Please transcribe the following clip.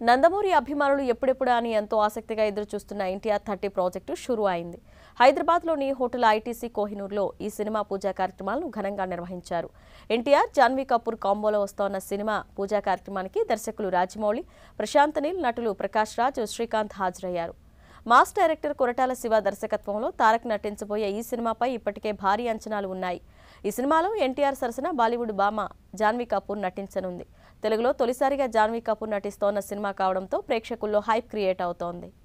నందమూరి అభిమానులు ఎప్పుడెప్పుడా అని ఎంతో ఆసక్తిగా ఎదురు చూస్తున్న ఎన్టీఆర్ థర్టీ ప్రాజెక్టు షురూ అయింది హైదరాబాద్లోని హోటల్ ఐటీసీ కోహినూర్లో ఈ సినిమా పూజా కార్యక్రమాలను ఘనంగా నిర్వహించారు ఎన్టీఆర్ జాన్వీ కపూర్ కాంబోలో వస్తోన్న సినిమా పూజా కార్యక్రమానికి దర్శకులు రాజమౌళి ప్రశాంత్ నీల్ నటులు ప్రకాష్ రాజ్ శ్రీకాంత్ హాజరయ్యారు మాస్ డైరెక్టర్ కొరటాల శివ దర్శకత్వంలో తారక్ నటించబోయే ఈ సినిమాపై ఇప్పటికే భారీ అంచనాలు ఉన్నాయి ఈ సినిమాలో ఎన్టీఆర్ సరసన బాలీవుడ్ భామ జాన్వీ కపూర్ నటించనుంది తెలుగులో తొలిసారిగా జాన్వీ కపూర్ నటిస్తోన్న సినిమా కావడంతో ప్రేక్షకుల్లో హైప్ క్రియేట్ అవుతోంది